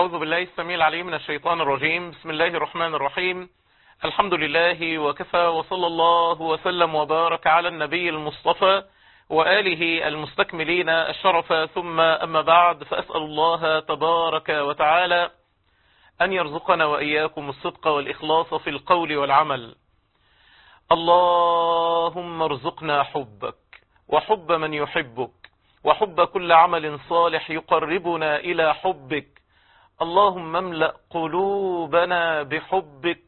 أعوذ بالله السميع العليم من الشيطان الرجيم بسم الله الرحمن الرحيم الحمد لله وكفى وصلى الله وسلم وبارك على النبي المصطفى وآله المستكملين الشرف ثم أما بعد فأسأل الله تبارك وتعالى أن يرزقنا وإياكم الصدق والإخلاص في القول والعمل اللهم ارزقنا حبك وحب من يحبك وحب كل عمل صالح يقربنا إلى حبك اللهم املأ قلوبنا بحبك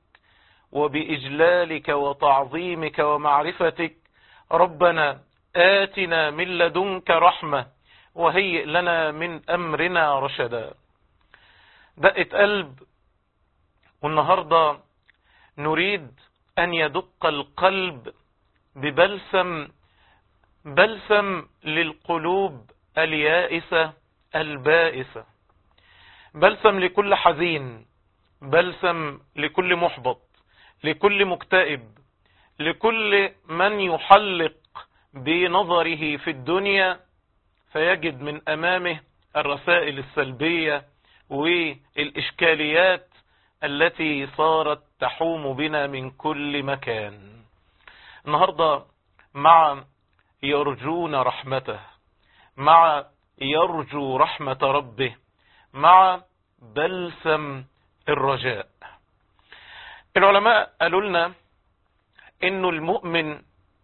وبإجلالك وتعظيمك ومعرفتك ربنا آتنا من لدنك رحمة وهيئ لنا من أمرنا رشدا دقة قلب والنهاردة نريد أن يدق القلب ببلسم بلسم للقلوب اليائسة البائسة بلسم لكل حزين بلسم لكل محبط لكل مكتئب لكل من يحلق بنظره في الدنيا فيجد من أمامه الرسائل السلبية والإشكاليات التي صارت تحوم بنا من كل مكان النهاردة مع يرجون رحمته مع يرجو رحمة ربه مع بلسم الرجاء العلماء قالوا لنا انه المؤمن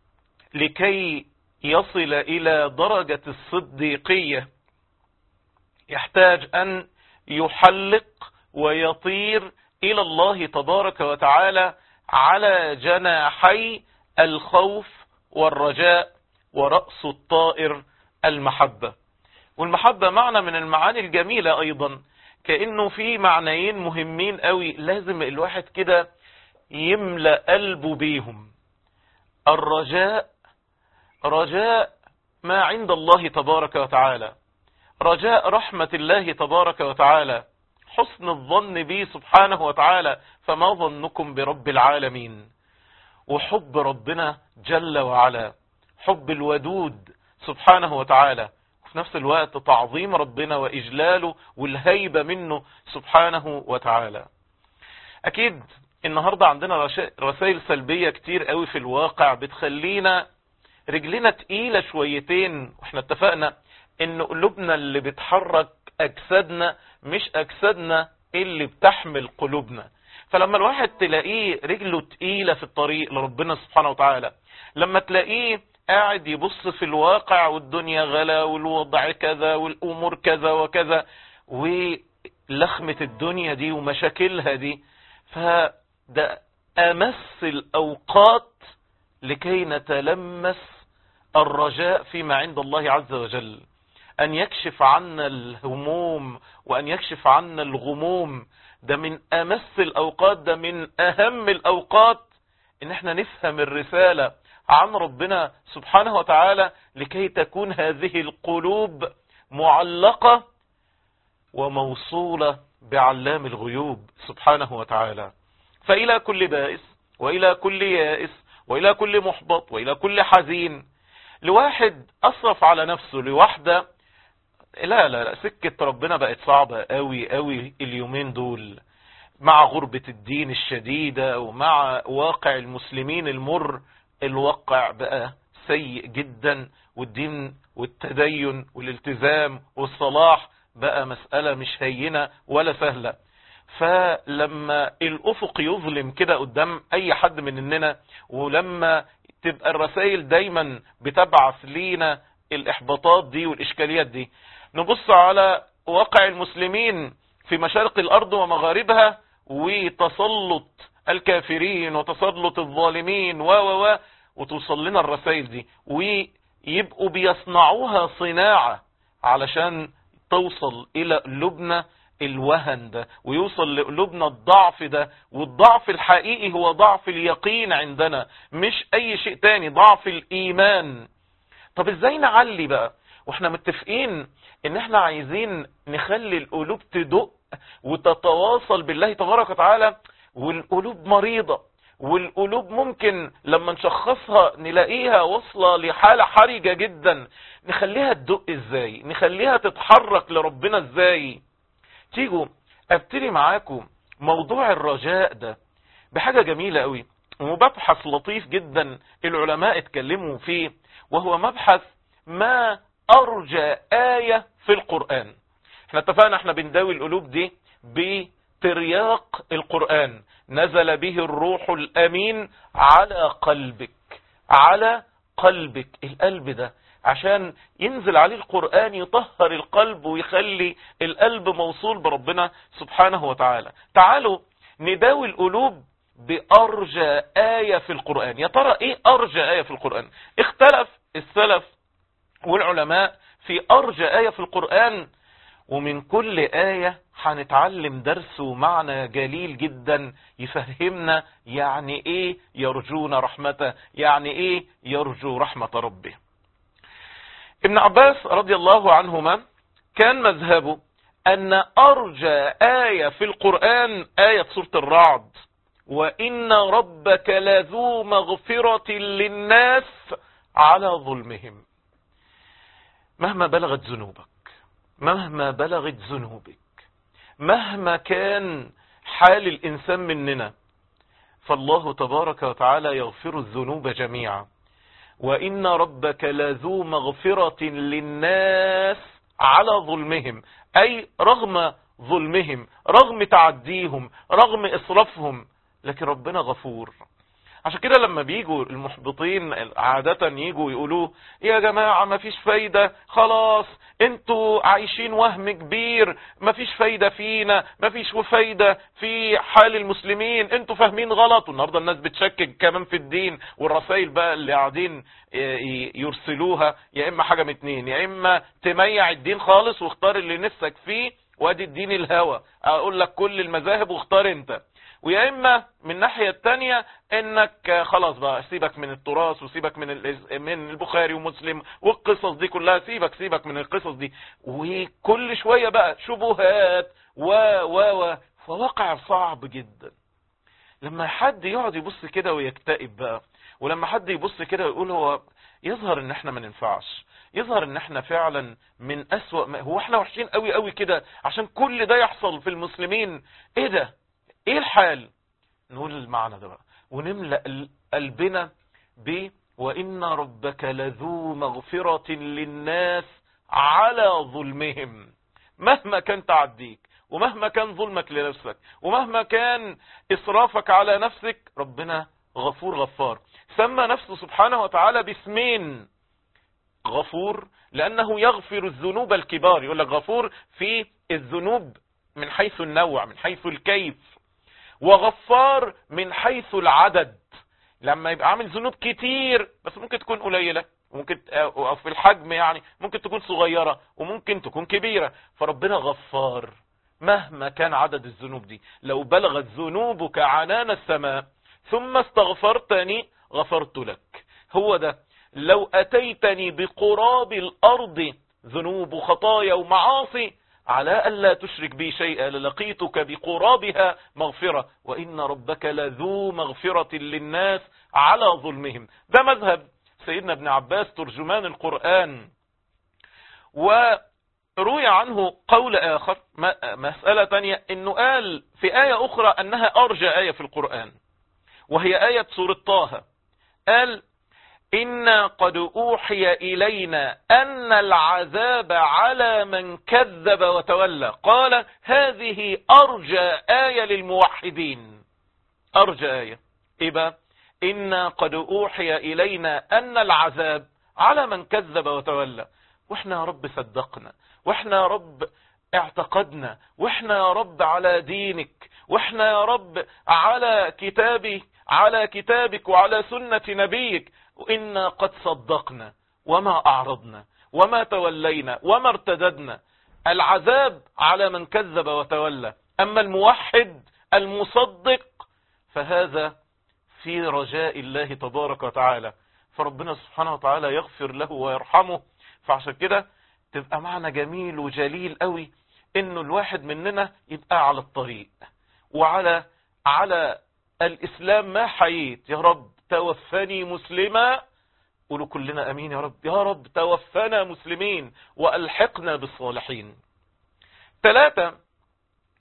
لكي يصل الى درجة الصديقية يحتاج ان يحلق ويطير الى الله تبارك وتعالى على جناحي الخوف والرجاء ورأس الطائر المحبة والمحبة معنى من المعاني الجميلة ايضا كأنه في معنيين مهمين قوي لازم الواحد كده يملأ قلبه بيهم الرجاء رجاء ما عند الله تبارك وتعالى رجاء رحمة الله تبارك وتعالى حسن الظن به سبحانه وتعالى فما ظنكم برب العالمين وحب ربنا جل وعلا حب الودود سبحانه وتعالى وفي نفس الوقت تعظيم ربنا وإجلاله والهيبة منه سبحانه وتعالى أكيد النهاردة عندنا رسائل سلبية كتير قوي في الواقع بتخلينا رجلنا تقيلة شويتين واحنا اتفقنا ان قلوبنا اللي بتحرك اجسادنا مش اجسادنا اللي بتحمل قلوبنا فلما الواحد تلاقيه رجله تقيلة في الطريق لربنا سبحانه وتعالى لما تلاقيه قاعد يبص في الواقع والدنيا غلا والوضع كذا والامور كذا وكذا ولخمة الدنيا دي ومشاكلها دي فده امس الاوقات لكي نتلمس الرجاء فيما عند الله عز وجل أن يكشف عنا الهموم وأن يكشف عنا الغموم ده من أمس الأوقات ده من أهم الأوقات إن احنا نفهم الرسالة عن ربنا سبحانه وتعالى لكي تكون هذه القلوب معلقة وموصولة بعلام الغيوب سبحانه وتعالى فإلى كل بائس وإلى كل يائس وإلى كل محبط وإلى كل حزين لواحد أصرف على نفسه لوحدة لا لا لا سكة ربنا بقت صعبة قوي قوي اليومين دول مع غربة الدين الشديدة ومع واقع المسلمين المر الواقع بقى سيء جدا والدين والتدين والالتزام والصلاح بقى مسألة مش هينة ولا سهلة فلما الأفق يظلم كده قدام أي حد مننا ولما تبقى الرسائل دايما بتبعث لينا الإحباطات دي والإشكاليات دي نبص على واقع المسلمين في مشارق الأرض ومغاربها وتسلط الكافرين وتسلط الظالمين و و و وتوصل لنا الرسائل دي ويبقوا بيصنعوها صناعة علشان توصل إلى قلوبنا الوهن ده ويوصل لقلوبنا الضعف ده والضعف الحقيقي هو ضعف اليقين عندنا مش اي شيء تاني ضعف الايمان طب ازاي نعلي بقى واحنا متفقين ان احنا عايزين نخلي القلوب تدق وتتواصل بالله تبارك وتعالى والقلوب مريضة والقلوب ممكن لما نشخصها نلاقيها واصلة لحالة حرجة جدا نخليها تدق ازاي نخليها تتحرك لربنا ازاي تيجوا ابتدي معاكم موضوع الرجاء ده بحاجة جميلة قوي ومبحث لطيف جدا العلماء اتكلموا فيه وهو مبحث ما ارجى آية في القرآن احنا اتفقنا احنا بنداوي القلوب دي بترياق القرآن نزل به الروح الامين على قلبك على قلبك القلب ده عشان ينزل عليه القرآن يطهر القلب ويخلي القلب موصول بربنا سبحانه وتعالى تعالوا نداوي القلوب بأرجى آية في القرآن يا ترى ايه أرجى آية في القرآن اختلف السلف والعلماء في أرجى آية في القرآن ومن كل آية هنتعلم درس ومعنى جليل جدا يفهمنا يعني ايه يرجون رحمته يعني ايه يرجو رحمة ربه ابن عباس رضي الله عنهما كان مذهبه ان ارجى آية في القرآن آية سورة الرعد وان ربك لذو مغفرة للناس على ظلمهم مهما بلغت ذنوبك مهما بلغت ذنوبك مهما كان حال الإنسان مننا فالله تبارك وتعالى يغفر الذنوب جميعا وإن ربك لذو مغفرة للناس على ظلمهم أي رغم ظلمهم رغم تعديهم رغم إصرافهم لكن ربنا غفور عشان كده لما بيجوا المحبطين عادة يجوا يقولوا يا جماعة مفيش فايدة خلاص انتوا عايشين وهم كبير مفيش فايدة فينا مفيش فايدة في حال المسلمين انتوا فاهمين غلط والنهاردة الناس بتشكك كمان في الدين والرسائل بقى اللي قاعدين يرسلوها يا اما حاجة من اتنين يا اما تميع الدين خالص واختار اللي نفسك فيه وادي الدين الهوى اقول لك كل المذاهب واختار انت ويا اما من الناحية التانية انك خلاص بقى سيبك من التراث وسيبك من من البخاري ومسلم والقصص دي كلها سيبك سيبك من القصص دي وكل شوية بقى شبهات و و و فواقع صعب جدا لما حد يقعد يبص كده ويكتئب بقى ولما حد يبص كده ويقول هو يظهر ان احنا ما ننفعش يظهر ان احنا فعلا من اسوأ ما هو احنا وحشين قوي قوي كده عشان كل ده يحصل في المسلمين ايه ده ايه الحال نقول المعنى ده بقى ونملأ قلبنا ب وإن ربك لذو مغفرة للناس على ظلمهم مهما كان تعديك ومهما كان ظلمك لنفسك ومهما كان إسرافك على نفسك ربنا غفور غفار سمى نفسه سبحانه وتعالى باسمين غفور لأنه يغفر الذنوب الكبار يقول لك غفور في الذنوب من حيث النوع من حيث الكيف وغفار من حيث العدد لما يبقى عامل ذنوب كتير بس ممكن تكون قليلة ممكن أو في الحجم يعني ممكن تكون صغيرة وممكن تكون كبيرة فربنا غفار مهما كان عدد الذنوب دي لو بلغت ذنوبك عنان السماء ثم استغفرتني غفرت لك هو ده لو أتيتني بقراب الأرض ذنوب خطايا ومعاصي على ألا تشرك بي شيئا للقيتك بقرابها مغفرة وإن ربك لذو مغفرة للناس على ظلمهم ده مذهب سيدنا ابن عباس ترجمان القرآن وروي عنه قول آخر مسألة تانية انه قال في آية أخرى أنها أرجى آية في القرآن وهي آية سورة طه قال إنا قد أوحي إلينا أن العذاب على من كذب وتولى قال هذه أرجى آية للموحدين أرجى آية إبا إنا قد أوحي إلينا أن العذاب على من كذب وتولى وإحنا يا رب صدقنا وإحنا يا رب اعتقدنا وإحنا يا رب على دينك وإحنا يا رب على كتابي على كتابك وعلى سنة نبيك وإنا قد صدقنا وما أعرضنا وما تولينا وما ارتددنا العذاب على من كذب وتولى أما الموحد المصدق فهذا في رجاء الله تبارك وتعالى فربنا سبحانه وتعالى يغفر له ويرحمه فعشان كده تبقى معنى جميل وجليل قوي انه الواحد مننا يبقى على الطريق وعلى على الاسلام ما حييت يا رب توفني مسلما قولوا كلنا امين يا رب يا رب توفنا مسلمين والحقنا بالصالحين ثلاثة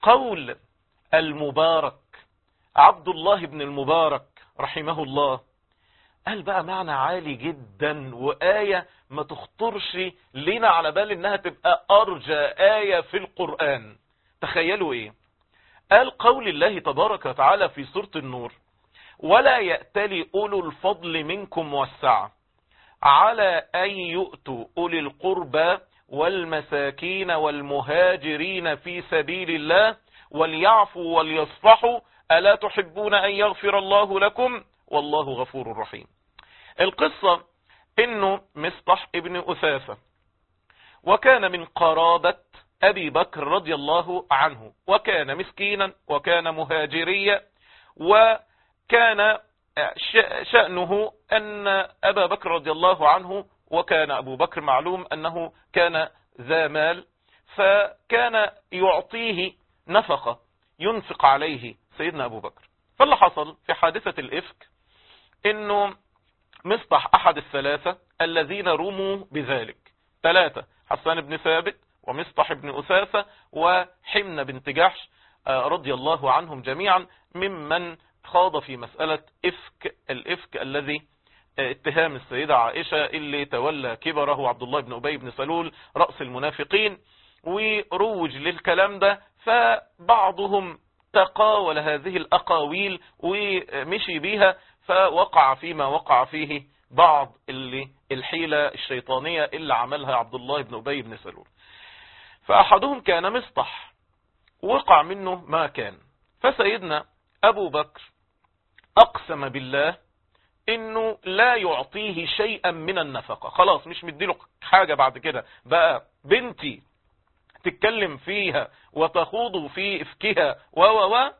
قول المبارك عبد الله بن المبارك رحمه الله قال بقى معنى عالي جدا وآية ما تخطرش لنا على بال انها تبقى ارجى آية في القرآن تخيلوا ايه قال قول الله تبارك وتعالى في سورة النور ولا يأتلي أولو الفضل منكم والسعة على أن يؤتوا أولي القربى والمساكين والمهاجرين في سبيل الله وليعفوا وليصفحوا ألا تحبون أن يغفر الله لكم والله غفور رحيم القصة انه مصطح ابن أثاثة وكان من قرابة أبي بكر رضي الله عنه وكان مسكينا وكان مهاجريا وكان شأنه أن أبا بكر رضي الله عنه وكان أبو بكر معلوم أنه كان ذا مال فكان يعطيه نفقة ينفق عليه سيدنا أبو بكر فاللي حصل في حادثة الإفك أنه مصطح أحد الثلاثة الذين رموا بذلك ثلاثة حسان بن ثابت ومصطح بن أثاثة وحمن بنت جحش رضي الله عنهم جميعا ممن خاض في مسألة إفك الإفك الذي اتهام السيدة عائشة اللي تولى كبره عبد الله بن أبي بن سلول رأس المنافقين وروج للكلام ده فبعضهم تقاول هذه الأقاويل ومشي بيها فوقع فيما وقع فيه بعض اللي الحيلة الشيطانية اللي عملها عبد الله بن أبي بن سلول فأحدهم كان مصطح وقع منه ما كان فسيدنا أبو بكر أقسم بالله انه لا يعطيه شيئا من النفقة خلاص مش مديله حاجة بعد كده بقى بنتي تتكلم فيها وتخوض في افكها و و و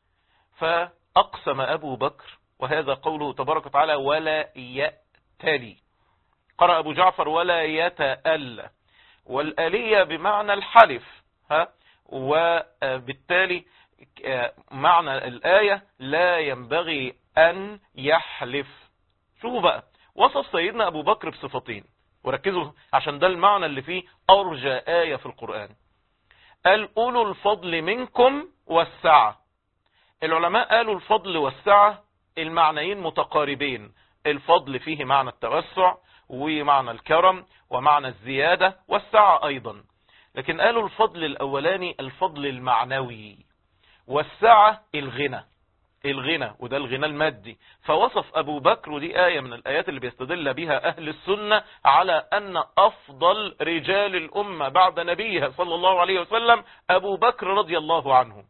فأقسم أبو بكر وهذا قوله تبارك وتعالى ولا يأتلي قرأ أبو جعفر ولا يتألى والآلية بمعنى الحلف ها وبالتالي معنى الآية لا ينبغي أن يحلف شوفوا بقى وصف سيدنا أبو بكر بصفتين وركزوا عشان ده المعنى اللي فيه أرجى آية في القرآن قال أولو الفضل منكم والسعة العلماء قالوا الفضل والسعة المعنيين متقاربين الفضل فيه معنى التوسع ومعنى الكرم ومعنى الزيادة والسعة أيضا لكن قالوا الفضل الأولاني الفضل المعنوي والسعة الغنى الغنى وده الغنى المادي فوصف أبو بكر ودي آية من الآيات اللي بيستدل بها أهل السنة على أن أفضل رجال الأمة بعد نبيها صلى الله عليه وسلم أبو بكر رضي الله عنه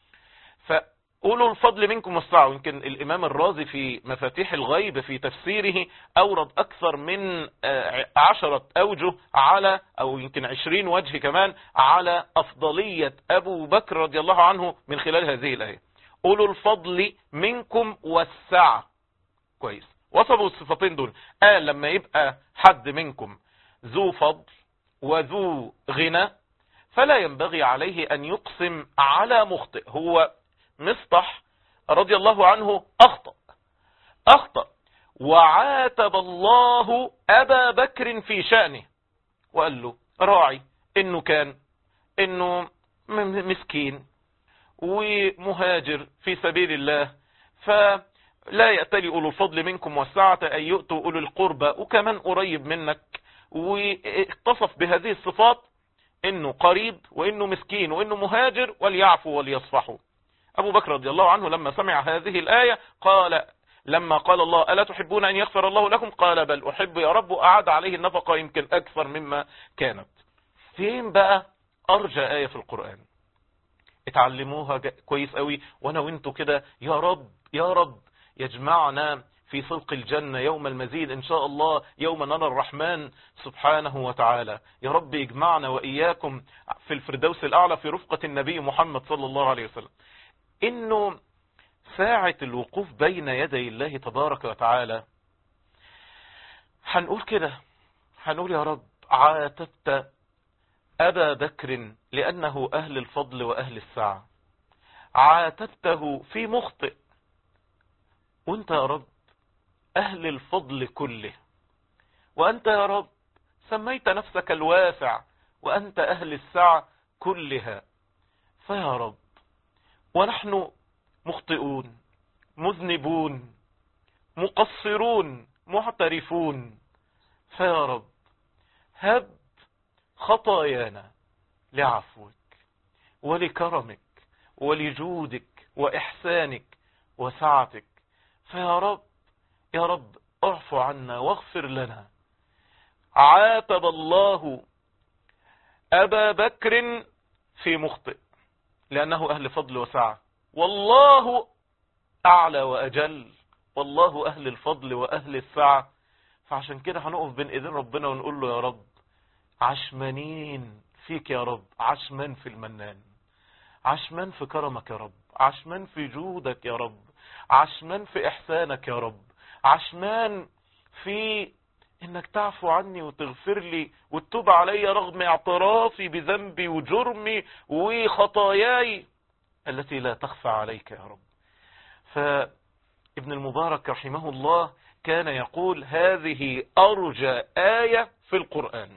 فأولوا الفضل منكم والسعة ويمكن الإمام الرازي في مفاتيح الغيب في تفسيره أورد أكثر من عشرة أوجه على أو يمكن عشرين وجه كمان على أفضلية أبو بكر رضي الله عنه من خلال هذه الآية أولو الفضل منكم والسعة كويس وصفوا الصفتين دول قال لما يبقى حد منكم ذو فضل وذو غنى فلا ينبغي عليه أن يقسم على مخطئ هو مصطح رضي الله عنه أخطأ أخطأ وعاتب الله أبا بكر في شأنه وقال له راعي إنه كان إنه مسكين ومهاجر في سبيل الله فلا يأتلي أولو الفضل منكم والسعة أن يؤتوا أولو القربى وكمان قريب منك واتصف بهذه الصفات انه قريب وانه مسكين وانه مهاجر وليعفوا وليصفحوا ابو بكر رضي الله عنه لما سمع هذه الآية قال لما قال الله ألا تحبون أن يغفر الله لكم قال بل أحب يا رب أعاد عليه النفقة يمكن أكثر مما كانت فين بقى أرجى آية في القرآن اتعلموها كويس قوي وانا وانتوا كده يا رب يا رب يجمعنا في صدق الجنة يوم المزيد ان شاء الله يوم نرى الرحمن سبحانه وتعالى يا رب يجمعنا وإياكم في الفردوس الأعلى في رفقة النبي محمد صلى الله عليه وسلم انه ساعة الوقوف بين يدي الله تبارك وتعالى هنقول كده هنقول يا رب عاتبت أبا بكر لأنه أهل الفضل وأهل السعة عاتبته في مخطئ وانت يا رب أهل الفضل كله وأنت يا رب سميت نفسك الواسع وأنت أهل السعة كلها فيا رب ونحن مخطئون مذنبون مقصرون معترفون فيا رب هب خطايانا لعفوك ولكرمك ولجودك وإحسانك وسعتك فيا رب يا رب اعفو عنا واغفر لنا عاتب الله أبا بكر في مخطئ لأنه أهل فضل وسعة والله أعلى وأجل والله أهل الفضل وأهل السعة فعشان كده هنقف بين إيدين ربنا ونقول له يا رب عشمانين فيك يا رب عشمان في المنان عشمان في كرمك يا رب عشمان في جودك يا رب عشمان في إحسانك يا رب عشمان في انك تعفو عني وتغفر لي وتتوب علي رغم اعترافي بذنبي وجرمي وخطاياي التي لا تخفى عليك يا رب فابن المبارك رحمه الله كان يقول هذه أرجى آية في القرآن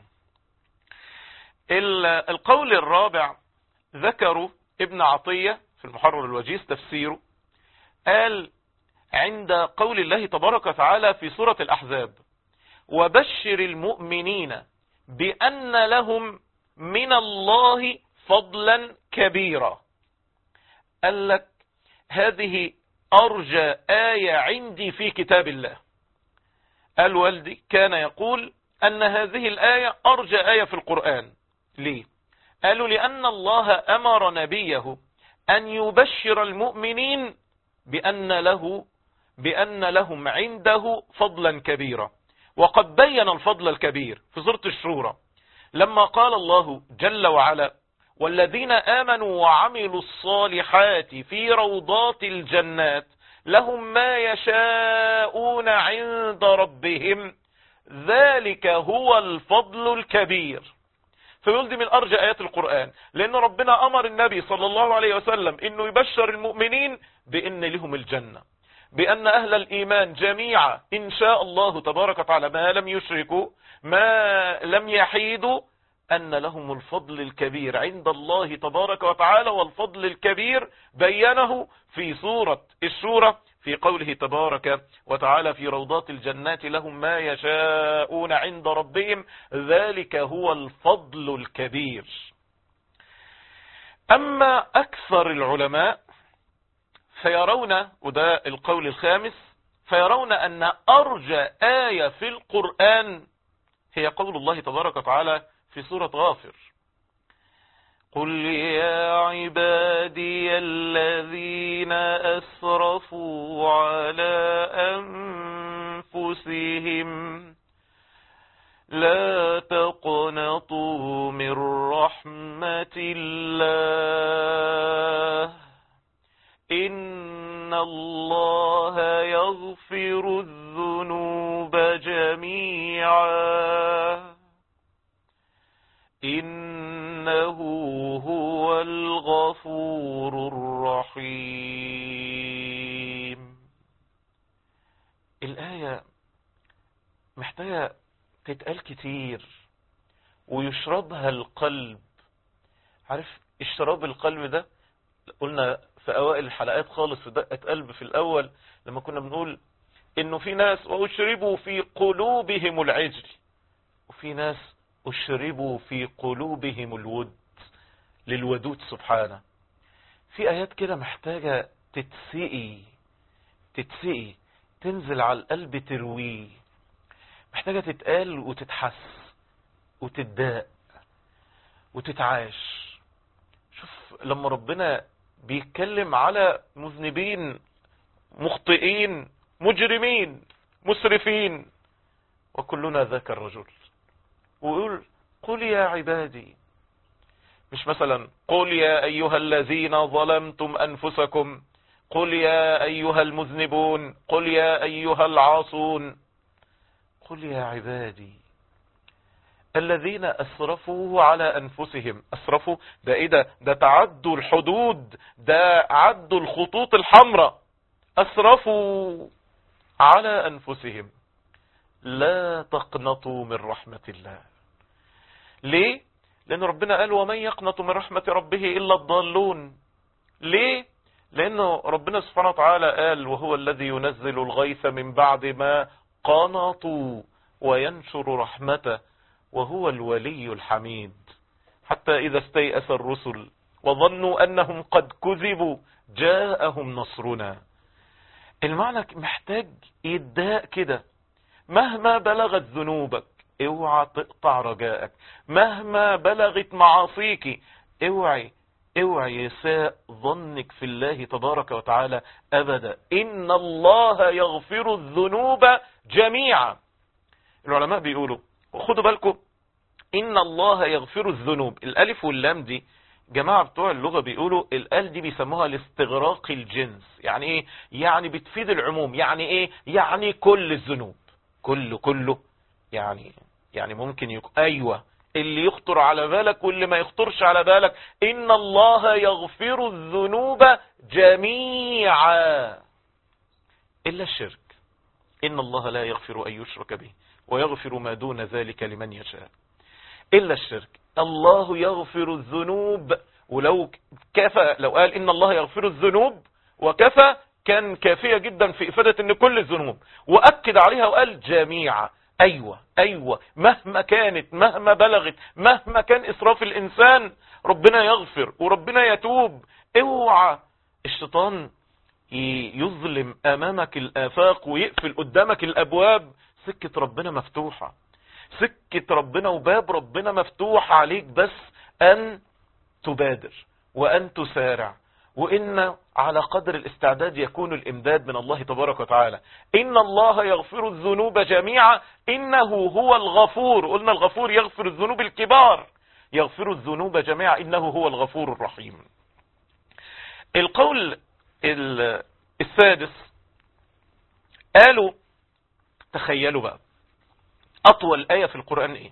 القول الرابع ذكروا ابن عطية في المحرر الوجيز تفسيره قال عند قول الله تبارك وتعالى في سورة الأحزاب وبشر المؤمنين بأن لهم من الله فضلا كبيرا قال لك هذه أرجى آية عندي في كتاب الله قال والدي كان يقول أن هذه الآية أرجى آية في القرآن ليه قالوا لأن الله أمر نبيه أن يبشر المؤمنين بأن له بأن لهم عنده فضلا كبيرا وقد بين الفضل الكبير في سورة الشورى لما قال الله جل وعلا والذين آمنوا وعملوا الصالحات في روضات الجنات لهم ما يشاءون عند ربهم ذلك هو الفضل الكبير فيقول دي من أرجى آيات القرآن لأن ربنا أمر النبي صلى الله عليه وسلم أنه يبشر المؤمنين بأن لهم الجنة بأن أهل الإيمان جميعا إن شاء الله تبارك وتعالى ما لم يشركوا ما لم يحيدوا أن لهم الفضل الكبير عند الله تبارك وتعالى والفضل الكبير بينه في سورة الشورى في قوله تبارك وتعالى في روضات الجنات لهم ما يشاءون عند ربهم ذلك هو الفضل الكبير أما أكثر العلماء فيرون وده القول الخامس فيرون أن أرجى آية في القرآن هي قول الله تبارك وتعالى في سورة غافر قل يا عبادي الذين أسرفوا على أنفسهم لا تقنطوا من رحمة الله إن الله يغفر الذنوب جميعا إنه هو الغفور الرحيم الآية محتاجة تتقال كتير ويشربها القلب عارف اشتراب القلب ده قلنا في اوائل الحلقات خالص في دقة قلب في الاول لما كنا بنقول انه في ناس واشربوا في قلوبهم العجل وفي ناس اشربوا في قلوبهم الود للودود سبحانه في ايات كده محتاجة تتسقي تتسقي تنزل على القلب ترويه محتاجة تتقال وتتحس وتتداق وتتعاش شوف لما ربنا بيتكلم على مذنبين مخطئين مجرمين مسرفين وكلنا ذاك الرجل ويقول قل يا عبادي مش مثلا قل يا أيها الذين ظلمتم أنفسكم قل يا أيها المذنبون قل يا أيها العاصون قل يا عبادي الذين أسرفوا على أنفسهم أسرفوا ده إيه ده ده تعدوا الحدود ده عدوا الخطوط الحمراء أسرفوا على أنفسهم لا تقنطوا من رحمة الله ليه لأن ربنا قال ومن يقنط من رحمة ربه إلا الضالون ليه لأنه ربنا سبحانه وتعالى قال وهو الذي ينزل الغيث من بعد ما قنطوا وينشر رحمته وهو الولي الحميد حتى إذا استيأس الرسل وظنوا أنهم قد كذبوا جاءهم نصرنا المعنى محتاج يداء كده مهما بلغت ذنوبك اوعى تقطع رجائك مهما بلغت معاصيك اوعي اوعي يساء ظنك في الله تبارك وتعالى ابدا ان الله يغفر الذنوب جميعا العلماء بيقولوا خدوا بالكم ان الله يغفر الذنوب الالف واللام دي جماعة بتوع اللغة بيقولوا الال دي بيسموها لاستغراق الجنس يعني ايه يعني بتفيد العموم يعني ايه يعني كل الذنوب كله كله يعني يعني ممكن يك... ايوه اللي يخطر على بالك واللي ما يخطرش على بالك ان الله يغفر الذنوب جميعا الا الشرك ان الله لا يغفر ان يشرك به ويغفر ما دون ذلك لمن يشاء الا الشرك الله يغفر الذنوب ولو كفى لو قال ان الله يغفر الذنوب وكفى كان كافية جدا في افادة ان كل الذنوب واكد عليها وقال جميعا ايوه ايوه مهما كانت مهما بلغت مهما كان اسراف الانسان ربنا يغفر وربنا يتوب اوعى الشيطان يظلم امامك الافاق ويقفل قدامك الابواب سكة ربنا مفتوحة سكة ربنا وباب ربنا مفتوح عليك بس ان تبادر وان تسارع وإن على قدر الاستعداد يكون الإمداد من الله تبارك وتعالى إن الله يغفر الذنوب جميعا إنه هو الغفور قلنا الغفور يغفر الذنوب الكبار يغفر الذنوب جميعا إنه هو الغفور الرحيم القول السادس قالوا تخيلوا بقى أطول آية في القرآن إيه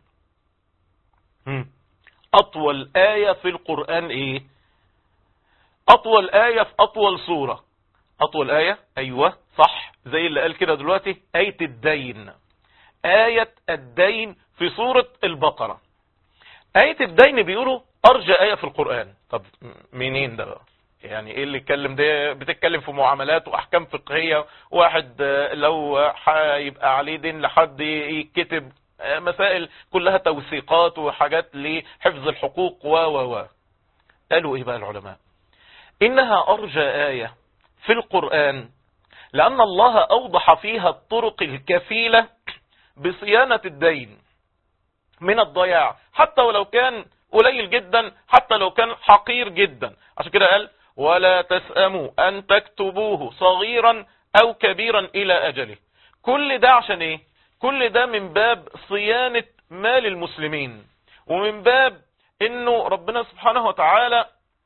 أطول آية في القرآن إيه اطول آية في اطول سورة اطول آية ايوه صح زي اللي قال كده دلوقتي آية الدين آية الدين في سورة البقرة آية الدين بيقولوا ارجى آية في القرآن طب منين ده بقى يعني ايه اللي اتكلم ده بتتكلم في معاملات واحكام فقهية واحد لو هيبقى عليه دين لحد يكتب مسائل كلها توثيقات وحاجات لحفظ الحقوق و و و قالوا ايه بقى العلماء إنها أرجى آية في القرآن لأن الله أوضح فيها الطرق الكفيلة بصيانة الدين من الضياع حتى ولو كان قليل جدا حتى لو كان حقير جدا عشان كده قال ولا تسأموا أن تكتبوه صغيرا أو كبيرا إلى أجله كل ده عشان إيه كل ده من باب صيانة مال المسلمين ومن باب إنه ربنا سبحانه وتعالى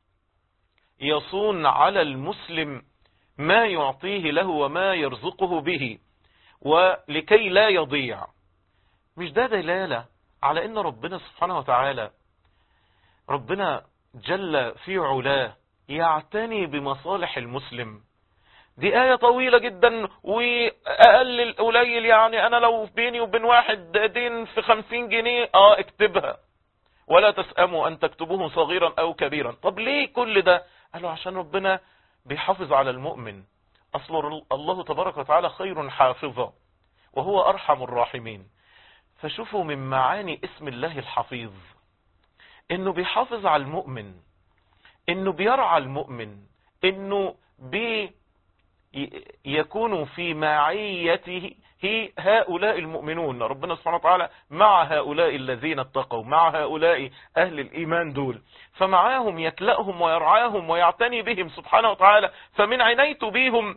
يصون على المسلم ما يعطيه له وما يرزقه به ولكي لا يضيع مش ده دلالة على ان ربنا سبحانه وتعالى ربنا جل في علاه يعتني بمصالح المسلم دي آية طويلة جدا وأقل قليل يعني أنا لو بيني وبين واحد دين في خمسين جنيه آه اكتبها ولا تسأموا أن تكتبوه صغيرا أو كبيرا طب ليه كل ده قالوا عشان ربنا بيحافظ على المؤمن أصل الله تبارك وتعالى خير حافظا وهو أرحم الراحمين فشوفوا من معاني اسم الله الحفيظ انه بيحافظ على المؤمن انه بيرعى المؤمن انه بي يكون في معيته هي هؤلاء المؤمنون ربنا سبحانه وتعالى مع هؤلاء الذين اتقوا مع هؤلاء أهل الإيمان دول فمعاهم يكلأهم ويرعاهم ويعتني بهم سبحانه وتعالى فمن عنايته بيهم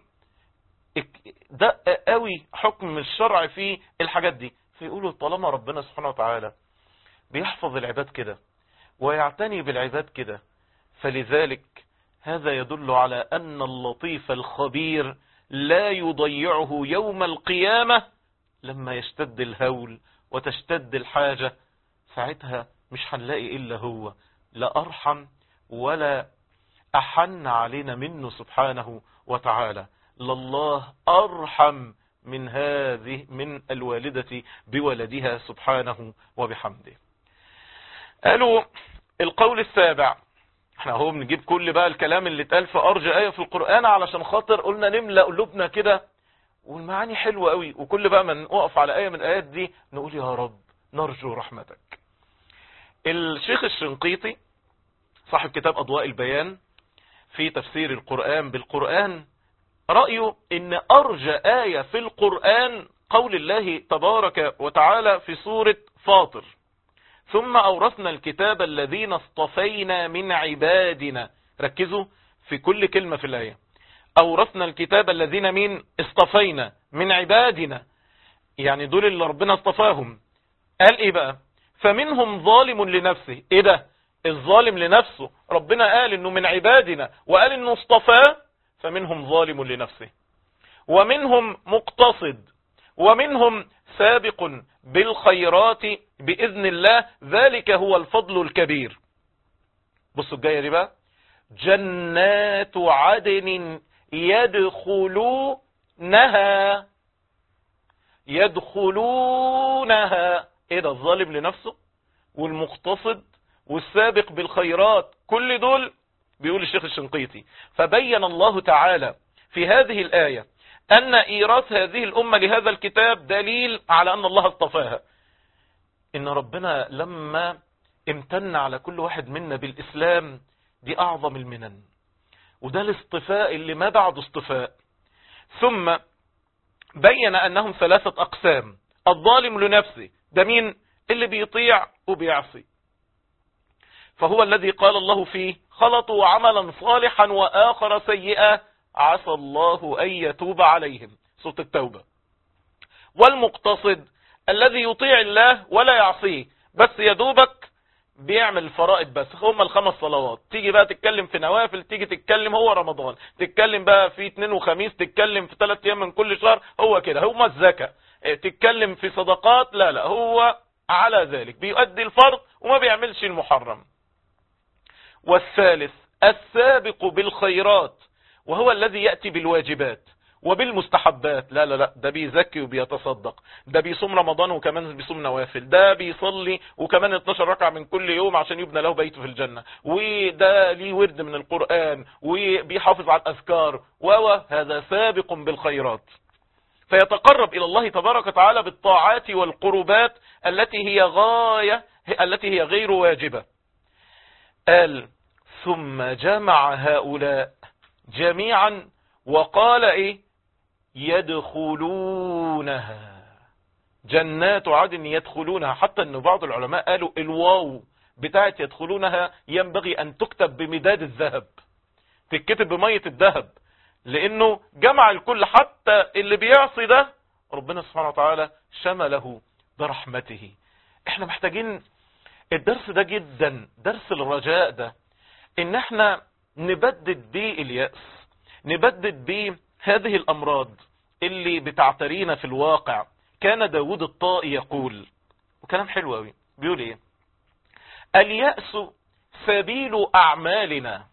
دق قوي حكم الشرع في الحاجات دي فيقولوا طالما ربنا سبحانه وتعالى بيحفظ العباد كده ويعتني بالعباد كده فلذلك هذا يدل على أن اللطيف الخبير لا يضيعه يوم القيامة لما يشتد الهول وتشتد الحاجة ساعتها مش هنلاقي إلا هو لا أرحم ولا أحن علينا منه سبحانه وتعالى لله أرحم من هذه من الوالدة بولدها سبحانه وبحمده قالوا القول السابع احنا اهو بنجيب كل بقى الكلام اللي اتقال في ارجى ايه في القرآن علشان خاطر قلنا نملأ قلوبنا كده والمعاني حلوة قوي وكل بقى ما نقف على ايه من الايات دي نقول يا رب نرجو رحمتك الشيخ الشنقيطي صاحب كتاب اضواء البيان في تفسير القرآن بالقرآن رأيه ان ارجى آية في القرآن قول الله تبارك وتعالى في سورة فاطر ثم أورثنا الكتاب الذين اصطفينا من عبادنا ركزوا في كل كلمة في الآية أورثنا الكتاب الذين من اصطفينا من عبادنا يعني دول اللي ربنا اصطفاهم قال ايه بقى فمنهم ظالم لنفسه ايه ده الظالم لنفسه ربنا قال انه من عبادنا وقال انه اصطفاه فمنهم ظالم لنفسه ومنهم مقتصد ومنهم سابق بالخيرات بإذن الله ذلك هو الفضل الكبير بصوا الجاية دي بقى جنات عدن يدخلونها يدخلونها ايه ده الظالم لنفسه والمقتصد والسابق بالخيرات كل دول بيقول الشيخ الشنقيطي فبين الله تعالى في هذه الآية أن إيراث هذه الأمة لهذا الكتاب دليل على أن الله اصطفاها إن ربنا لما امتن على كل واحد منا بالإسلام دي أعظم المنن وده الاصطفاء اللي ما بعد اصطفاء ثم بين أنهم ثلاثة أقسام الظالم لنفسه ده مين اللي بيطيع وبيعصي فهو الذي قال الله فيه خلطوا عملا صالحا وآخر سيئا عسى الله أن يتوب عليهم سورة التوبة والمقتصد الذي يطيع الله ولا يعصيه بس يدوبك بيعمل الفرائض بس هم الخمس صلوات تيجي بقى تتكلم في نوافل تيجي تتكلم هو رمضان تتكلم بقى في اثنين وخميس تتكلم في ثلاث ايام من كل شهر هو كده هو الزكاة تتكلم في صدقات لا لا هو على ذلك بيؤدي الفرض وما بيعملش المحرم والثالث السابق بالخيرات وهو الذي يأتي بالواجبات وبالمستحبات لا لا لا ده بيزكي وبيتصدق ده بيصوم رمضان وكمان بيصوم نوافل ده بيصلي وكمان 12 ركعة من كل يوم عشان يبنى له بيته في الجنة وده ليه ورد من القرآن وبيحافظ على الأذكار وهو هذا سابق بالخيرات فيتقرب إلى الله تبارك وتعالى بالطاعات والقربات التي هي غاية التي هي غير واجبة قال ثم جمع هؤلاء جميعا وقال ايه يدخلونها جنات عدن يدخلونها حتى ان بعض العلماء قالوا الواو بتاعت يدخلونها ينبغي ان تكتب بمداد الذهب تتكتب بمية الذهب لانه جمع الكل حتى اللي بيعصي ده ربنا سبحانه وتعالى شمله برحمته احنا محتاجين الدرس ده جدا درس الرجاء ده ان احنا نبدد بيه اليأس نبدد بيه هذه الامراض اللي بتعترينا في الواقع كان داود الطائي يقول وكلام حلو قوي بيقول ايه اليأس سبيل اعمالنا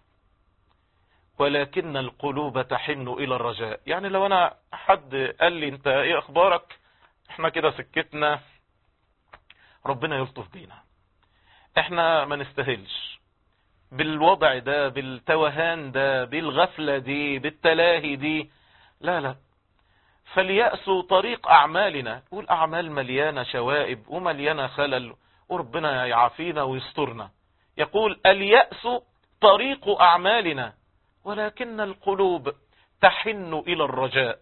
ولكن القلوب تحن الى الرجاء يعني لو انا حد قال لي انت ايه اخبارك احنا كده سكتنا ربنا يلطف بينا احنا ما نستاهلش بالوضع ده بالتوهان ده بالغفلة دي بالتلاهي دي لا لا فاليأس طريق أعمالنا يقول أعمال مليانة شوائب ومليانة خلل وربنا يعافينا ويسترنا يقول اليأس طريق أعمالنا ولكن القلوب تحن إلى الرجاء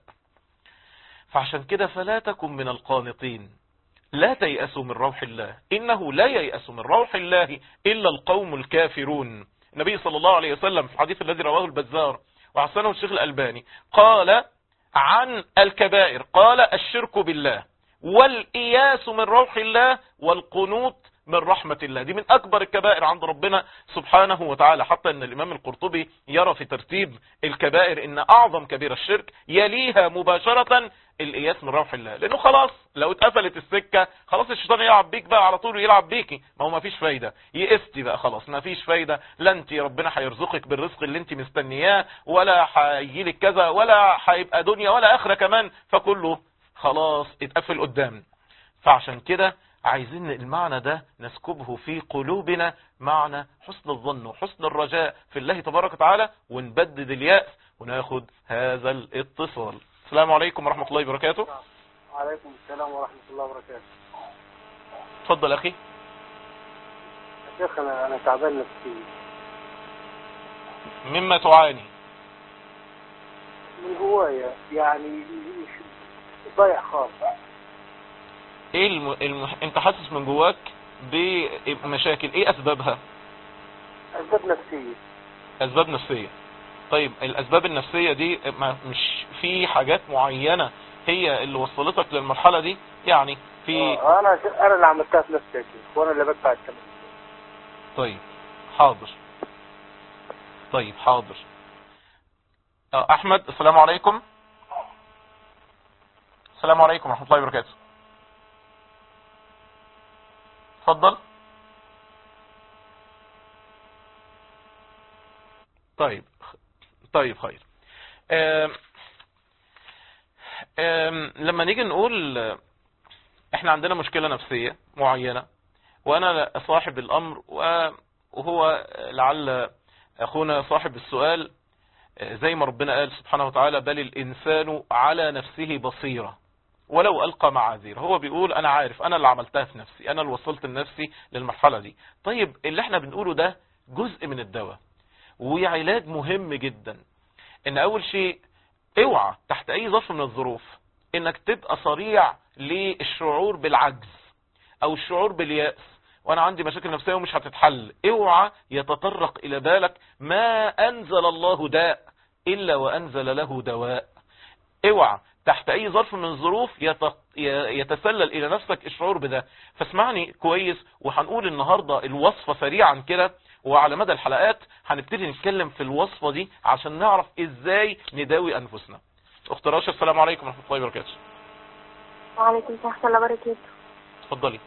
فعشان كده فلا تكن من القانطين لا تيأسوا من روح الله إنه لا ييأس من روح الله إلا القوم الكافرون النبي صلى الله عليه وسلم في الحديث الذي رواه البزار وحسنه الشيخ الألباني قال عن الكبائر قال الشرك بالله والإياس من روح الله والقنوط من رحمة الله دي من أكبر الكبائر عند ربنا سبحانه وتعالى حتى أن الإمام القرطبي يرى في ترتيب الكبائر أن أعظم كبير الشرك يليها مباشرة الإياس من روح الله لأنه خلاص لو اتقفلت السكة خلاص الشيطان يلعب بيك بقى على طول يلعب بيكي ما هو ما فيش فايدة يئستي بقى خلاص ما فيش فايدة لا انت ربنا هيرزقك بالرزق اللي انت مستنياه ولا هيجيلك كذا ولا هيبقى دنيا ولا آخرة كمان فكله خلاص اتقفل قدام فعشان كده عايزين المعنى ده نسكبه في قلوبنا معنى حسن الظن وحسن الرجاء في الله تبارك وتعالى ونبدد اليأس وناخد هذا الاتصال السلام عليكم ورحمة الله وبركاته وعليكم السلام ورحمة الله وبركاته اتفضل اخي يا شيخ أنا أنا تعبان نفسيا مما تعاني من جوايا يعني ضايع خالص ايه الم... الم... انت حاسس من جواك بمشاكل ايه اسبابها أسباب نفسية اسباب نفسية طيب الاسباب النفسية دي ما مش في حاجات معينة هي اللي وصلتك للمرحلة دي يعني في آه، أنا أنا اللي عملتها في نفسي يا شيخ وأنا اللي بدفع الثمن طيب حاضر طيب حاضر آه، احمد السلام عليكم السلام عليكم ورحمة الله وبركاته اتفضل طيب طيب خير آم، آم، لما نيجي نقول آه، احنا عندنا مشكلة نفسية معينة وانا صاحب الامر و- وهو لعل اخونا صاحب السؤال آه، زي ما ربنا قال سبحانه وتعالى بل الانسان على نفسه بصيرة ولو القى معاذير هو بيقول انا عارف انا اللي عملتها في نفسي انا اللي وصلت لنفسي للمرحلة دي طيب اللي احنا بنقوله ده جزء من الدواء وعلاج مهم جدا ان اول شيء اوعى تحت اي ظرف من الظروف انك تبقى صريع للشعور بالعجز او الشعور باليأس وانا عندي مشاكل نفسية ومش هتتحل اوعى يتطرق الى بالك ما انزل الله داء الا وانزل له دواء اوعى تحت اي ظرف من الظروف يت- ي- يتسلل الى نفسك الشعور بده فاسمعني كويس وهنقول النهاردة الوصفة سريعا كده وعلى مدى الحلقات هنبتدي نتكلم في الوصفة دي عشان نعرف ازاي نداوي انفسنا اخت راشد السلام عليكم ورحمة الله وبركاته وعليكم السلام ورحمة الله وبركاته اتفضلي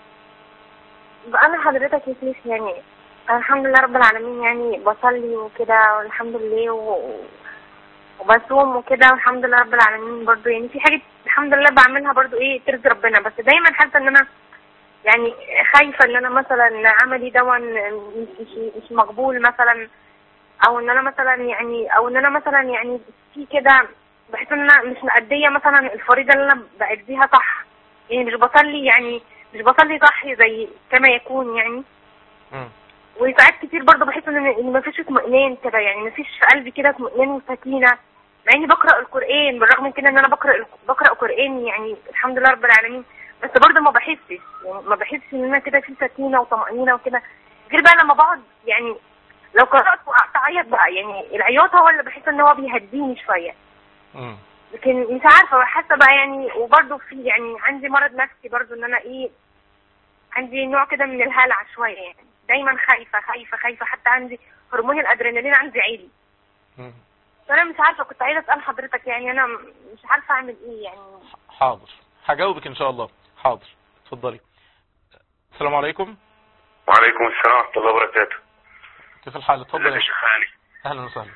أنا حضرتك يا شيخ يعني أنا الحمد لله رب العالمين يعني بصلي وكده والحمد لله و... وبصوم وكده والحمد لله رب العالمين برضو يعني في حاجة الحمد لله بعملها برضو ايه ترضي ربنا بس دايما حاسة ان انا يعني خايفة ان انا مثلا عملي دون مش, مش, مش مقبول مثلا او ان انا مثلا يعني او ان انا مثلا يعني في كده بحس ان انا مش مأدية مثلا الفريضة اللي انا بأديها صح يعني مش بصلي يعني مش بصلي صح زي كما يكون يعني مم. وساعات كتير برضه بحس ان ان مفيش اطمئنان كده يعني مفيش في قلبي كده اطمئنان وسكينه مع اني بقرا القران بالرغم من كده ان انا بقرا بقرا قران يعني الحمد لله رب العالمين بس برضه ما بحسش يعني ما بحسش ان انا كده في سكينه وطمانينه وكده غير بقى لما بقعد يعني لو قرات وقعدت اعيط بقى يعني العياط هو اللي بحس ان هو بيهديني شويه مم. لكن مش عارفه حاسه بقى يعني وبرضه في يعني عندي مرض نفسي برضه ان انا ايه عندي نوع كده من الهلع شويه يعني دايما خايفه خايفه خايفه حتى عندي هرمون الادرينالين عندي عالي مم. فانا مش عارفه كنت عايزه اسال حضرتك يعني انا م- مش عارفه اعمل ايه يعني حاضر هجاوبك ان شاء الله حاضر اتفضلي السلام عليكم وعليكم السلام ورحمة الله وبركاته كيف الحال اتفضل ازيك يا يا شيخ. شيخ علي اهلا وسهلا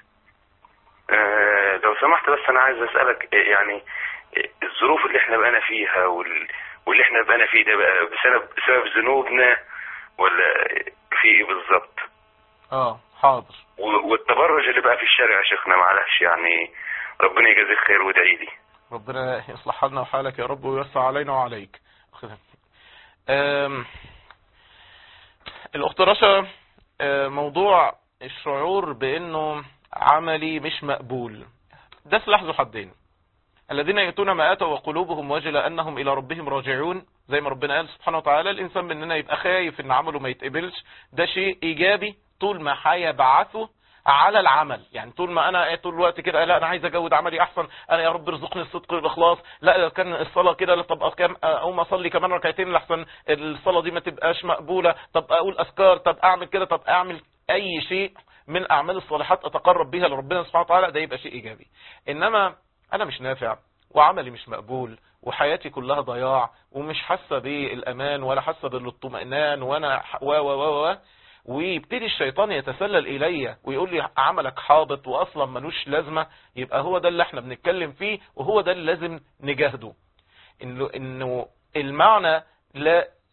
آه لو سمحت بس انا عايز اسألك آه، يعني آه، الظروف اللي احنا بقينا فيها وال... واللي احنا بقينا فيه ده بقى بسبب بسبب ذنوبنا ولا في ايه بالظبط اه حاضر و- والتبرج اللي بقى في الشارع يا شيخنا معلش يعني ربنا يجازيك خير وادعي لي ربنا يصلح حالنا وحالك يا رب ويوسع علينا وعليك أخذها. أم، الأخت رشا أه، موضوع الشعور بأنه عملي مش مقبول ده سلاح ذو حدين الذين يأتون ما آتوا وقلوبهم وجلة أنهم إلى ربهم راجعون زي ما ربنا قال سبحانه وتعالى الإنسان مننا يبقى خايف إن عمله ما يتقبلش ده شيء إيجابي طول ما هيبعثه على العمل يعني طول ما انا إيه طول الوقت كده لا انا عايز اجود عملي احسن انا يا رب ارزقني الصدق والاخلاص لا لو كان الصلاه كده لا طب كام اقوم اصلي كمان ركعتين لحسن الصلاه دي ما تبقاش مقبوله طب اقول اذكار طب اعمل كده طب اعمل اي شيء من اعمال الصالحات اتقرب بها لربنا سبحانه وتعالى ده يبقى شيء ايجابي انما انا مش نافع وعملي مش مقبول وحياتي كلها ضياع ومش حاسه بالامان ولا حاسه بالاطمئنان وانا ح- و و و و ويبتدي الشيطان يتسلل الي ويقول لي عملك حابط واصلا ملوش لازمه يبقى هو ده اللي احنا بنتكلم فيه وهو ده اللي لازم نجاهده انه انه المعنى لا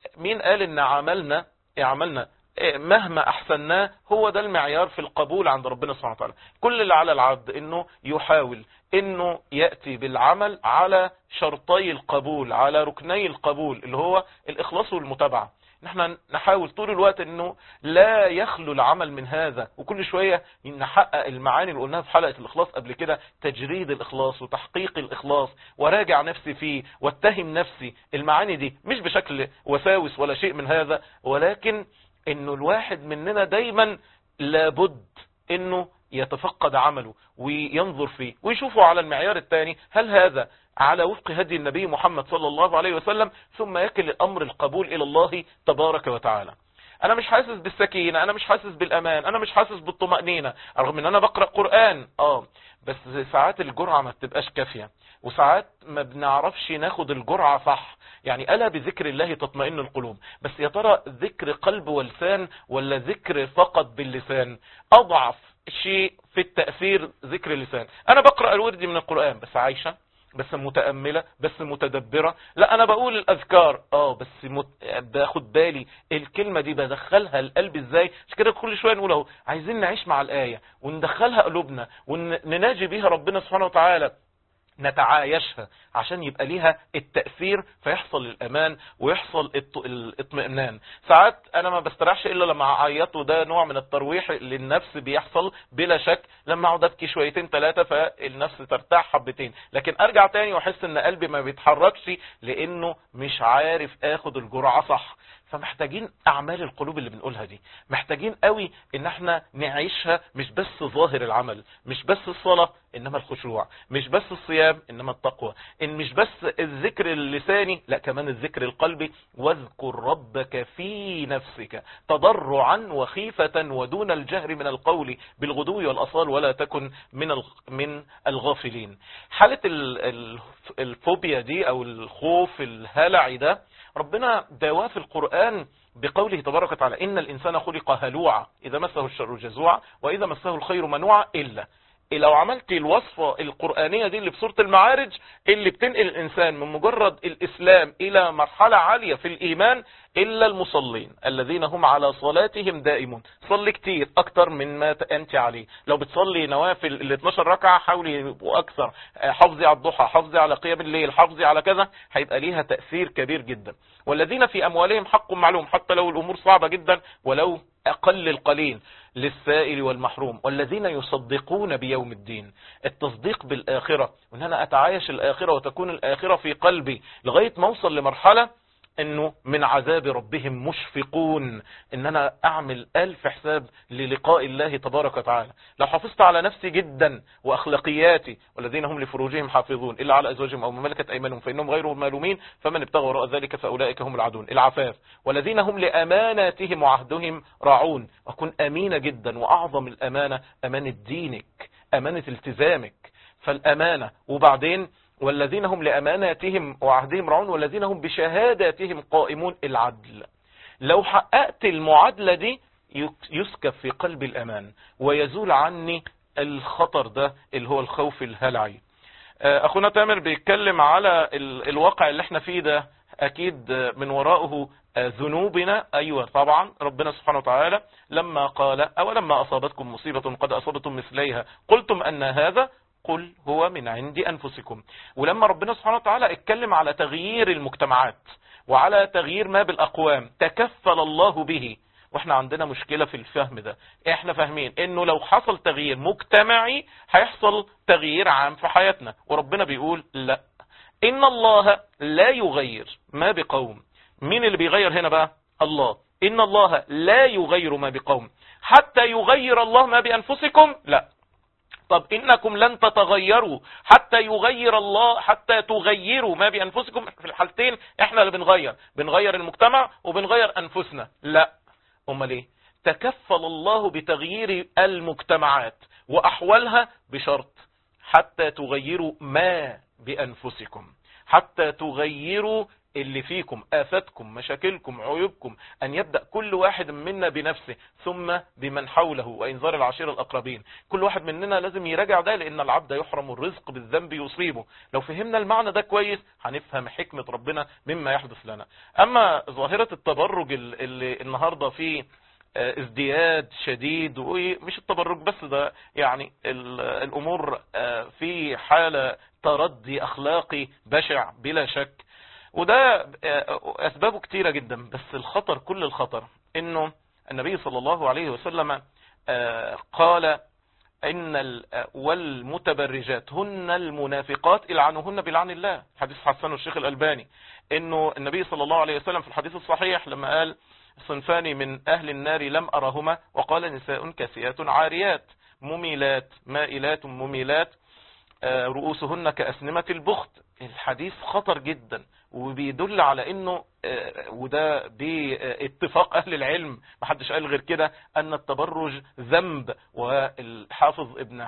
مين قال ان عملنا عملنا مهما احسناه هو ده المعيار في القبول عند ربنا سبحانه وتعالى كل اللي على العبد انه يحاول انه يأتي بالعمل على شرطي القبول على ركني القبول اللي هو الاخلاص والمتابعة نحن نحاول طول الوقت انه لا يخلو العمل من هذا وكل شوية نحقق المعاني اللي قلناها في حلقة الاخلاص قبل كده تجريد الاخلاص وتحقيق الاخلاص وراجع نفسي فيه واتهم نفسي المعاني دي مش بشكل وساوس ولا شيء من هذا ولكن انه الواحد مننا دايما لابد انه يتفقد عمله وينظر فيه ويشوفه على المعيار الثاني هل هذا على وفق هدي النبي محمد صلى الله عليه وسلم ثم يكل الأمر القبول إلى الله تبارك وتعالى أنا مش حاسس بالسكينة أنا مش حاسس بالأمان أنا مش حاسس بالطمأنينة رغم أن أنا بقرأ قرآن آه بس ساعات الجرعة ما بتبقاش كافية وساعات ما بنعرفش ناخد الجرعة صح يعني ألا بذكر الله تطمئن القلوب بس يا ترى ذكر قلب ولسان ولا ذكر فقط باللسان أضعف شيء في التأثير ذكر اللسان أنا بقرأ الورد من القرآن بس عايشة بس متأملة بس متدبرة لا أنا بقول الأذكار آه بس مت... باخد بالي الكلمة دي بدخلها القلب إزاي مش كده كل شوية نقول اهو عايزين نعيش مع الآية وندخلها قلوبنا ونناجي بيها ربنا سبحانه وتعالى نتعايشها عشان يبقى ليها التأثير فيحصل الأمان ويحصل الاطمئنان ساعات أنا ما بستريحش إلا لما أعيط وده نوع من الترويح للنفس بيحصل بلا شك لما أقعد أبكي شويتين ثلاثة فالنفس ترتاح حبتين لكن أرجع تاني وأحس إن قلبي ما بيتحركش لأنه مش عارف آخد الجرعة صح فمحتاجين اعمال القلوب اللي بنقولها دي محتاجين قوي ان احنا نعيشها مش بس ظاهر العمل مش بس الصلاة انما الخشوع مش بس الصيام انما التقوى ان مش بس الذكر اللساني لا كمان الذكر القلبي واذكر ربك في نفسك تضرعا وخيفة ودون الجهر من القول بالغدو والاصال ولا تكن من من الغافلين حالة الفوبيا دي او الخوف الهلعي ده ربنا داواه في القرآن بقوله تبارك وتعالى إن الإنسان خلق هلوعا إذا مسه الشر جزوعا وإذا مسه الخير منوعا إلا لو عملت الوصفة القرآنية دي اللي بسورة المعارج اللي بتنقل الإنسان من مجرد الإسلام إلى مرحلة عالية في الإيمان إلا المصلين الذين هم على صلاتهم دائمون صلي كتير أكتر من ما أنت عليه لو بتصلي نوافل ال 12 ركعة حاولي يبقوا أكثر حافظي على الضحى حافظي على قيام الليل حافظي على كذا هيبقى ليها تأثير كبير جدا والذين في أموالهم حق معلوم حتى لو الأمور صعبة جدا ولو أقل القليل للسائل والمحروم والذين يصدقون بيوم الدين التصديق بالآخرة وان انا اتعايش الآخرة وتكون الآخرة في قلبي لغاية ما اوصل لمرحلة انه من عذاب ربهم مشفقون ان انا اعمل الف حساب للقاء الله تبارك وتعالى لو حافظت على نفسي جدا واخلاقياتي والذين هم لفروجهم حافظون الا على ازواجهم او ملكت ايمانهم فانهم غير مالومين فمن ابتغى وراء ذلك فاولئك هم العدون العفاف والذين هم لاماناتهم وعهدهم راعون وكن امينه جدا واعظم الامانه امانه دينك امانه التزامك فالامانه وبعدين والذين هم لأماناتهم وعهدهم رعون والذين هم بشهاداتهم قائمون العدل لو حققت المعادلة دي يسكب في قلب الأمان ويزول عني الخطر ده اللي هو الخوف الهلعي أخونا تامر بيتكلم على الواقع اللي احنا فيه ده أكيد من وراءه ذنوبنا أيوة طبعا ربنا سبحانه وتعالى لما قال أولما أصابتكم مصيبة قد أصابتم مثليها قلتم أن هذا قل هو من عند أنفسكم ولما ربنا سبحانه وتعالى اتكلم على تغيير المجتمعات وعلى تغيير ما بالأقوام تكفل الله به واحنا عندنا مشكلة في الفهم ده احنا فاهمين انه لو حصل تغيير مجتمعي هيحصل تغيير عام في حياتنا وربنا بيقول لا ان الله لا يغير ما بقوم مين اللي بيغير هنا بقى الله ان الله لا يغير ما بقوم حتى يغير الله ما بأنفسكم لا طب إنكم لن تتغيروا حتى يغير الله حتى تغيروا ما بأنفسكم في الحالتين احنا اللي بنغير بنغير المجتمع وبنغير أنفسنا لا أمال ايه تكفل الله بتغيير المجتمعات وأحوالها بشرط حتى تغيروا ما بأنفسكم حتى تغيروا اللي فيكم آفاتكم مشاكلكم عيوبكم أن يبدأ كل واحد منا بنفسه ثم بمن حوله وإنذار العشيرة الأقربين كل واحد مننا لازم يراجع ده لأن العبد يحرم الرزق بالذنب يصيبه لو فهمنا المعنى ده كويس هنفهم حكمة ربنا مما يحدث لنا أما ظاهرة التبرج اللي النهاردة فيه ازدياد شديد ومش التبرج بس ده يعني الأمور في حالة تردي أخلاقي بشع بلا شك وده أسبابه كتيرة جدا بس الخطر كل الخطر إنه النبي صلى الله عليه وسلم قال إن والمتبرجات هن المنافقات العنهن بلعن الله حديث حسن الشيخ الألباني إنه النبي صلى الله عليه وسلم في الحديث الصحيح لما قال صنفان من أهل النار لم أرهما وقال نساء كاسيات عاريات مميلات مائلات مميلات رؤوسهن كأسنمة البخت الحديث خطر جدا وبيدل على انه وده باتفاق اهل العلم محدش قال غير كده ان التبرج ذنب والحافظ ابن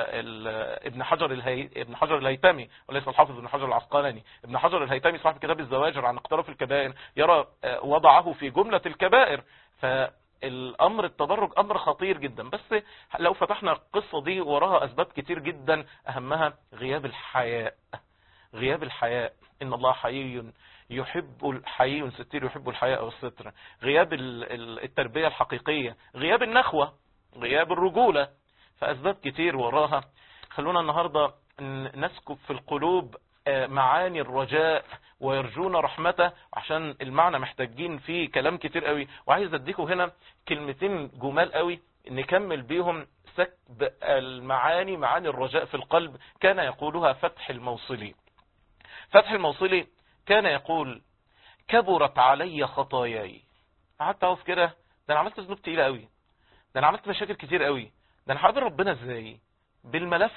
ابن حجر الهي ابن حجر الهيتمي وليس الحافظ ابن حجر العسقلاني ابن حجر الهيتمي صاحب كتاب الزواجر عن اقتراف الكبائر يرى وضعه في جملة الكبائر ف الامر التدرج امر خطير جدا بس لو فتحنا القصة دي وراها اسباب كتير جدا اهمها غياب الحياء غياب الحياء ان الله حيي يحب الحيي ستير يحب الحياء والستر غياب التربية الحقيقية غياب النخوة غياب الرجولة فاسباب كتير وراها خلونا النهاردة نسكب في القلوب معاني الرجاء ويرجون رحمته عشان المعنى محتاجين فيه كلام كتير قوي وعايز اديكم هنا كلمتين جمال قوي نكمل بيهم سكب المعاني معاني الرجاء في القلب كان يقولها فتح الموصلي فتح الموصلي كان يقول كبرت علي خطاياي قعدت اقف كده ده انا عملت ذنوب تقيله قوي ده انا عملت مشاكل كتير قوي ده انا هقابل ربنا ازاي بالملف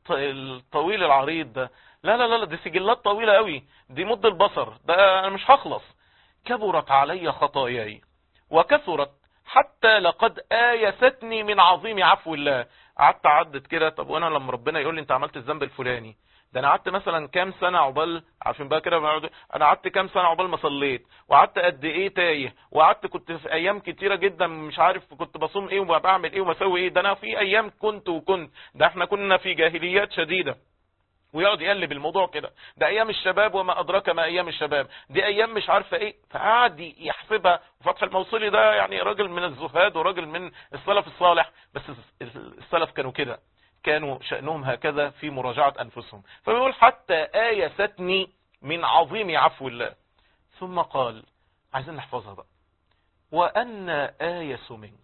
الطويل العريض ده لا لا لا دي سجلات طويلة قوي دي مد البصر ده انا مش هخلص كبرت علي خطاياي وكثرت حتى لقد آيستني من عظيم عفو الله قعدت عدت كده طب وانا لما ربنا يقول لي انت عملت الذنب الفلاني ده انا قعدت مثلا كام سنة عقبال عارفين بقى كده انا قعدت كام سنة عقبال ما صليت وقعدت قد ايه تايه وقعدت كنت في ايام كتيرة جدا مش عارف كنت بصوم ايه وبعمل ايه وبسوي ايه ده انا في ايام كنت وكنت ده احنا كنا في جاهليات شديدة ويقعد يقلب الموضوع كده ده ايام الشباب وما ادراك ما ايام الشباب دي ايام مش عارفه ايه فقعد يحسبها وفتح الموصلي ده يعني راجل من الزهاد وراجل من السلف الصالح بس السلف كانوا كده كانوا شأنهم هكذا في مراجعة أنفسهم فبيقول حتى آيستني من عظيم عفو الله ثم قال عايزين نحفظها بقى وأن آيس منك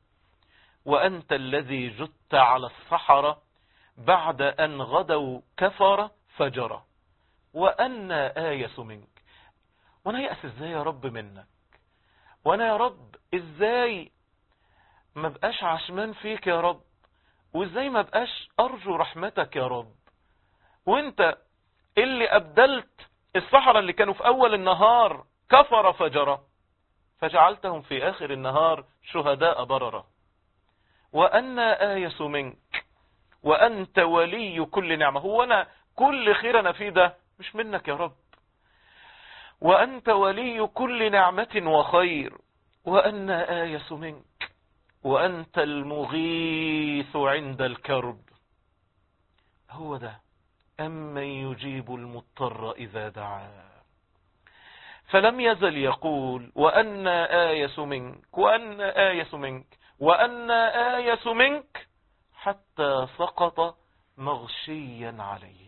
وأنت الذي جدت على الصحراء بعد أن غدوا كفر فجر وأن آيس منك وانا يأس ازاي يا رب منك وانا يا رب ازاي ما بقاش عشمان فيك يا رب وازاي ما بقاش ارجو رحمتك يا رب وانت اللي ابدلت الصحراء اللي كانوا في اول النهار كفر فجر فجعلتهم في اخر النهار شهداء بررة وأن آيس منك وأنت ولي كل نعمة هو أنا كل خير أنا فيه ده مش منك يا رب وأنت ولي كل نعمة وخير وأن آيس منك وأنت المغيث عند الكرب هو ده أمن يجيب المضطر إذا دعاه فلم يزل يقول وأن آيس منك وأن آيس منك وأن آيس منك حتى سقط مغشيا عليه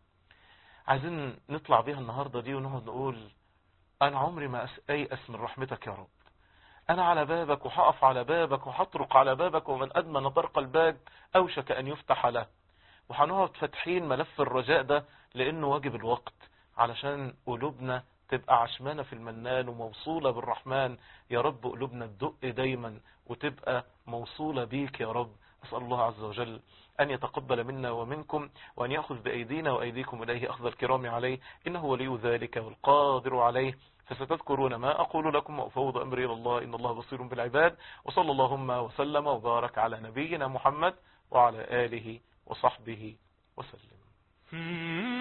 عايزين نطلع بيها النهاردة دي ونقعد نقول أنا عمري ما أيأس من رحمتك يا رب أنا على بابك وحقف على بابك وحطرق على بابك ومن أدمن طرق الباب أوشك أن يفتح له وهنقعد فاتحين ملف الرجاء ده لأنه واجب الوقت علشان قلوبنا تبقى عشمانة في المنان وموصولة بالرحمن يا رب قلوبنا تدق دايما وتبقى موصولة بيك يا رب أسأل الله عز وجل أن يتقبل منا ومنكم وأن يأخذ بأيدينا وأيديكم إليه أخذ الكرام عليه إنه ولي ذلك والقادر عليه فستذكرون ما أقول لكم وأفوض أمري إلى الله إن الله بصير بالعباد وصلى اللهم وسلم وبارك على نبينا محمد وعلى آله وصحبه وسلم